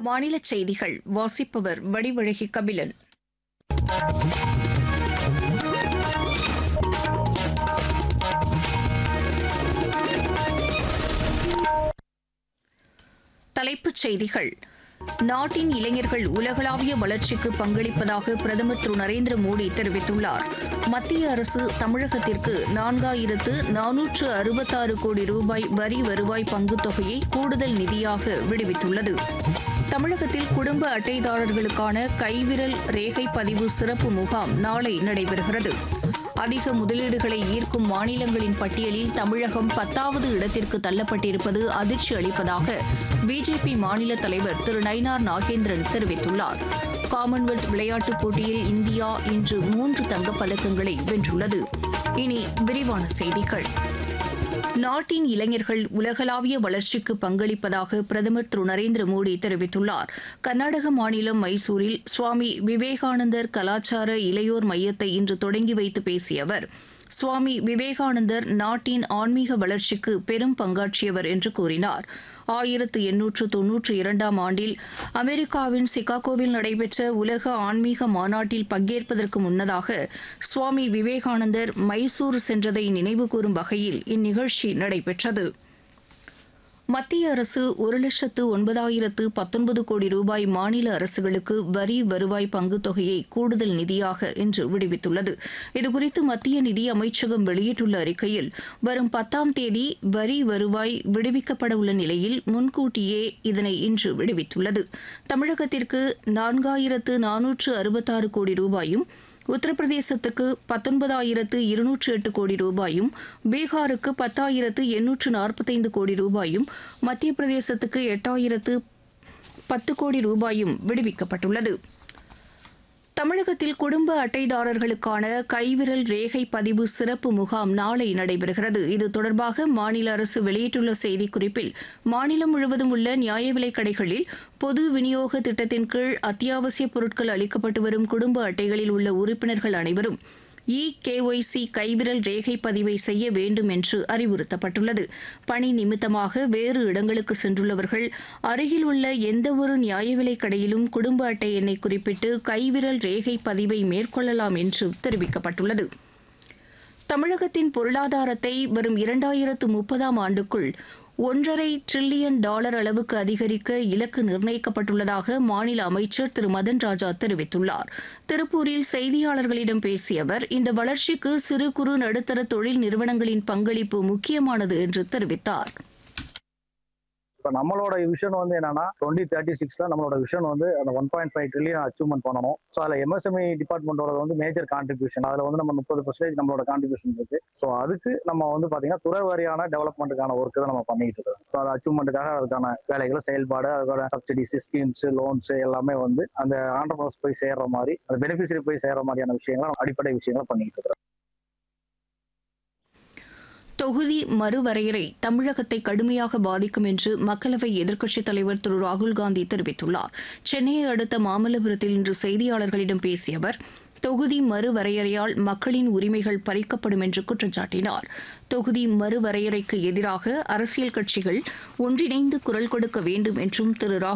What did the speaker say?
மாநில செய்திகள் வாசிப்பவர் வடிவழகி கபிலன் தலைப்புச் செய்திகள் நாட்டின் இளைஞர்கள் உலகளாவிய வளர்ச்சிக்கு பங்களிப்பதாக பிரதமர் திரு நரேந்திர மோடி தெரிவித்துள்ளார் மத்திய அரசு தமிழகத்திற்கு நான்காயிரத்து நானூற்று அறுபத்தாறு கோடி ரூபாய் வரி வருவாய் பங்குத் தொகையை கூடுதல் நிதியாக விடுவித்துள்ளது தமிழகத்தில் குடும்ப அட்டைதாரர்களுக்கான கைவிரல் ரேகை பதிவு சிறப்பு முகாம் நாளை நடைபெறுகிறது அதிக முதலீடுகளை ஈர்க்கும் மாநிலங்களின் பட்டியலில் தமிழகம் பத்தாவது இடத்திற்கு தள்ளப்பட்டிருப்பது அதிர்ச்சி அளிப்பதாக பிஜேபி மாநில தலைவர் திரு நயினார் நாகேந்திரன் தெரிவித்துள்ளார் காமன்வெல்த் விளையாட்டுப் போட்டியில் இந்தியா இன்று மூன்று தங்கப்பதக்கங்களை வென்றுள்ளது இனி விரிவான செய்திகள் நாட்டின் இளைஞர்கள் உலகளாவிய வளர்ச்சிக்கு பங்களிப்பதாக பிரதமர் திரு நரேந்திர மோடி தெரிவித்துள்ளார் கர்நாடக மாநிலம் மைசூரில் சுவாமி விவேகானந்தர் கலாச்சார இளையோர் மையத்தை இன்று தொடங்கி வைத்து பேசிய அவர் சுவாமி விவேகானந்தர் நாட்டின் ஆன்மீக வளர்ச்சிக்கு பெரும் பங்காற்றியவர் என்று கூறினார் ஆயிரத்து எண்ணூற்று தொன்னூற்று இரண்டாம் ஆண்டில் அமெரிக்காவின் சிகாகோவில் நடைபெற்ற உலக ஆன்மீக மாநாட்டில் பங்கேற்பதற்கு முன்னதாக சுவாமி விவேகானந்தர் மைசூர் சென்றதை நினைவுகூரும் வகையில் இந்நிகழ்ச்சி நடைபெற்றது மத்திய அரசு ஒரு லட்சத்து ஒன்பதாயிரத்து பத்தொன்பது கோடி ரூபாய் மாநில அரசுகளுக்கு வரி வருவாய் பங்குத் தொகையை கூடுதல் நிதியாக இன்று விடுவித்துள்ளது இதுகுறித்து மத்திய நிதி அமைச்சகம் வெளியிட்டுள்ள அறிக்கையில் வரும் பத்தாம் தேதி வரி வருவாய் விடுவிக்கப்பட உள்ள நிலையில் முன்கூட்டியே இதனை இன்று விடுவித்துள்ளது தமிழகத்திற்கு நான்காயிரத்து நானூற்று அறுபத்தாறு கோடி ரூபாயும் உத்தரப்பிரதேசத்துக்கு பத்தொன்பதாயிரத்து இருநூற்று எட்டு கோடி ரூபாயும் பீகாருக்கு பத்தாயிரத்து எண்ணூற்று நாற்பத்தைந்து கோடி ரூபாயும் மத்திய பிரதேசத்துக்கு எட்டாயிரத்து பத்து கோடி ரூபாயும் விடுவிக்கப்பட்டுள்ளது தமிழகத்தில் குடும்ப அட்டைதாரர்களுக்கான கைவிரல் ரேகை பதிவு சிறப்பு முகாம் நாளை நடைபெறுகிறது இது தொடர்பாக மாநில அரசு வெளியிட்டுள்ள செய்திக்குறிப்பில் மாநிலம் முழுவதும் உள்ள நியாய விலைக் கடைகளில் பொது விநியோக திட்டத்தின் கீழ் அத்தியாவசிய பொருட்கள் அளிக்கப்பட்டு வரும் குடும்ப அட்டைகளில் உள்ள உறுப்பினர்கள் அனைவரும் இ கேஒய்சி கைவிரல் ரேகை பதிவை செய்ய வேண்டும் என்று அறிவுறுத்தப்பட்டுள்ளது பணி நிமித்தமாக வேறு இடங்களுக்கு சென்றுள்ளவர்கள் அருகில் உள்ள எந்தவொரு நியாய விலைக் கடையிலும் குடும்ப அட்டை எண்ணை குறிப்பிட்டு கைவிரல் ரேகை பதிவை மேற்கொள்ளலாம் என்று தெரிவிக்கப்பட்டுள்ளது தமிழகத்தின் பொருளாதாரத்தை வரும் இரண்டாயிரத்து முப்பதாம் ஆண்டுக்குள் ஒன்றரை டிரில்லியன் டாலர் அளவுக்கு அதிகரிக்க இலக்கு நிர்ணயிக்கப்பட்டுள்ளதாக மாநில அமைச்சர் திரு மதன் ராஜா தெரிவித்துள்ளார் திருப்பூரில் செய்தியாளர்களிடம் பேசிய அவர் இந்த வளர்ச்சிக்கு சிறு குறு நடுத்தர தொழில் நிறுவனங்களின் பங்களிப்பு முக்கியமானது என்று தெரிவித்தார் இப்போ நம்மளோட விஷன் வந்து என்னன்னா டுவெண்ட்டி தேர்ட்டி சிக்ஸ்ல நம்மளோட விஷன் வந்து அந்த one point five trillion achievement பண்ணணும் ஸோ அதில் எம்எஸ்எம்இ டிபார்ட்மெண்டோட வந்து மேஜர் கான்ட்ரிபியூஷன் அதில் வந்து நம்ம முப்பது பர்சன்டேஜ் நம்மளோட கான்ட்ரிபியூஷன் இருக்கு ஸோ அதுக்கு நம்ம வந்து பார்த்தீங்கன்னா துறை வாரியான டெவலப்மெண்ட்டுக்கான ஒர்க்கு தான் நம்ம பண்ணிட்டு இருக்கோம் ஸோ அது அச்சீவ்மெண்ட்டுக்காக அதுக்கான வேலைகளை செயல்பாடு அதுக்கான சப்சிடிஸ் ஸ்கீம்ஸ் லோன்ஸ் எல்லாமே வந்து அந்த ஆண்டர்பிரஸ் போய் சேர்ற மாதிரி அந்த பெனிஃபிஷரி போய் சேர்ற மாதிரியான விஷயங்களை நம்ம அடிப்படை விஷயங்களை பண்ணிட்டு இருக்கிறோம் தொகுதி மறுவரையறை தமிழகத்தை கடுமையாக பாதிக்கும் என்று மக்களவை எதிர்க்கட்சித் தலைவர் திரு ராகுல்காந்தி தெரிவித்துள்ளார் சென்னையை அடுத்த மாமல்லபுரத்தில் இன்று செய்தியாளர்களிடம் பேசிய அவர் தொகுதி மறுவரையறையால் மக்களின் உரிமைகள் பறிக்கப்படும் என்று குற்றம் சாட்டினார் தொகுதி மறுவரையறைக்கு எதிராக அரசியல் கட்சிகள் ஒன்றிணைந்து குரல் கொடுக்க வேண்டும் என்றும் திரு